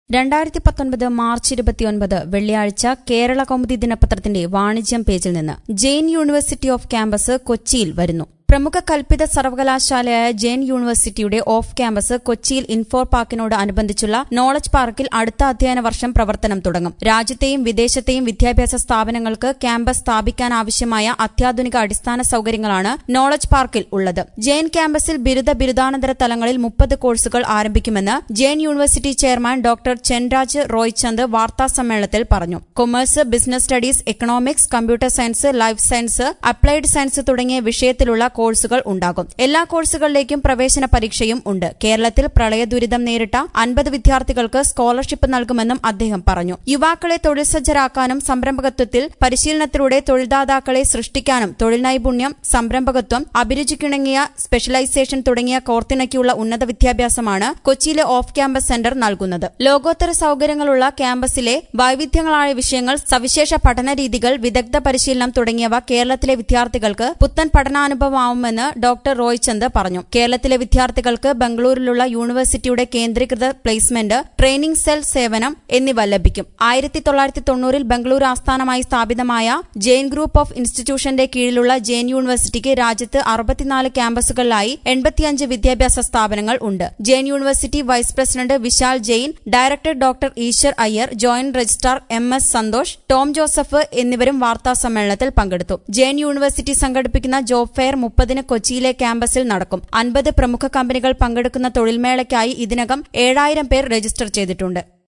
രണ്ടായിരത്തി പത്തൊൻപത് മാർച്ച് ഇരുപത്തിയൊൻപത് വെള്ളിയാഴ്ച കേരള കൗമുദി ദിനപത്രത്തിന്റെ വാണിജ്യം പേജിൽ നിന്ന് ജെയിൻ യൂണിവേഴ്സിറ്റി ഓഫ് ക്യാമ്പസ് കൊച്ചിയിൽ വരുന്നു പ്രമുഖ കൽപ്പിത സർവകലാശാലയായ ജെയിൻ യൂണിവേഴ്സിറ്റിയുടെ ഓഫ് ക്യാമ്പസ് കൊച്ചിയിൽ ഇൻഫോർ പാർക്കിനോട് അനുബന്ധിച്ചുള്ള നോളജ് പാർക്കിൽ അടുത്ത അധ്യയന വർഷം പ്രവർത്തനം തുടങ്ങും രാജ്യത്തെയും വിദേശത്തെയും വിദ്യാഭ്യാസ സ്ഥാപനങ്ങൾക്ക് ക്യാമ്പസ് സ്ഥാപിക്കാനാവശ്യമായ അത്യാധുനിക അടിസ്ഥാന സൌകര്യങ്ങളാണ് നോളജ് പാർക്കിൽ ഉള്ളത് ജെയിൻ ക്യാമ്പസിൽ ബിരുദ ബിരുദാനന്തര തലങ്ങളിൽ മുപ്പത് കോഴ്സുകൾ ആരംഭിക്കുമെന്ന് Jain university chairman doctor Chenraj Roychand വാർത്താസമ്മേളനത്തിൽ പറഞ്ഞു commerce business studies economics computer science life science applied science തുടങ്ങിയ വിഷയത്തിലുള്ള കോഴ്സുകൾ ഉണ്ടാകും എല്ലാ കോഴ്സുകളിലേക്കും പ്രവേശന പരീക്ഷയും ഉണ്ട് കേരളത്തിൽ പ്രളയ ദുരിതം നേരിട്ട അൻപത് വിദ്യാർത്ഥികൾക്ക് സ്കോളർഷിപ്പ് നൽകുമെന്നും അദ്ദേഹം പറഞ്ഞു യുവാക്കളെ തൊഴിൽ സജ്ജരാക്കാനും സംരംഭകത്വത്തിൽ പരിശീലനത്തിലൂടെ തൊഴിൽദാതാക്കളെ സൃഷ്ടിക്കാനും തൊഴിൽ നൈപുണ്യം സംരംഭകത്വം അഭിരുചിക്കിണങ്ങിയ സ്പെഷ്യലൈസേഷൻ തുടങ്ങിയ കോർത്തിണക്കിയുള്ള ഉന്നത വിദ്യാഭ്യാസമാണ് കൊച്ചിയിലെ ഓഫ് ക്യാമ്പസ് സെന്റർ നൽകുന്നത് ലോകോത്തര സൌകര്യങ്ങളുള്ള ക്യാമ്പസിലെ വൈവിധ്യങ്ങളായ വിഷയങ്ങൾ സവിശേഷ പഠന രീതികൾ വിദഗ്ധ പരിശീലനം തുടങ്ങിയവ കേരളത്തിലെ വിദ്യാർത്ഥികൾക്ക് പുത്തൻ പഠനാനുഭവമാവുമെന്ന് ഡോക്ടർ റോയ്ചന്ദ് പറഞ്ഞു കേരളത്തിലെ വിദ്യാർത്ഥികൾക്ക് ബംഗളൂരിലുള്ള യൂണിവേഴ്സിറ്റിയുടെ കേന്ദ്രീകൃത പ്ലേസ്മെന്റ് ട്രെയിനിംഗ് സെൽ സേവനം എന്നിവ ലഭിക്കും ആയിരത്തി തൊള്ളായിരത്തി തൊണ്ണൂറിൽ ബംഗളൂരു ആസ്ഥാനമായി സ്ഥാപിതമായ ജെയിൻ ഗ്രൂപ്പ് ഓഫ് ഇൻസ്റ്റിറ്റ്യൂഷന്റെ കീഴിലുള്ള ജെയിൻ യൂണിവേഴ്സിറ്റിക്ക് രാജ്യത്ത് അറുപത്തിനാല് ക്യാമ്പസുകളിലായി എൺപത്തിയഞ്ച് വിദ്യാഭ്യാസ സ്ഥാപനങ്ങൾ ഉണ്ട് Jain university vice president Vishal Jain director doctor Eshwar Iyer joint registrar M S Santhosh Tom Joseph എന്നിവരും വാർത്താ സമ്മേളനത്തിൽ പങ്കെടുത്തു ജെയിൻ യൂണിവേഴ്സിറ്റി സംഘടിപ്പിക്കുന്ന ജോബ് ഫെയർ മുപ്പതിന് കൊച്ചിയിലെ ക്യാമ്പസിൽ നടക്കും അൻപത് പ്രമുഖ കമ്പനികൾ പങ്കെടുക്കുന്ന തൊഴിൽമേളയ്ക്കായി ഇതിനകം ഏഴായിരം പേർ രജിസ്റ്റർ ചെയ്തിട്ടുണ്ട്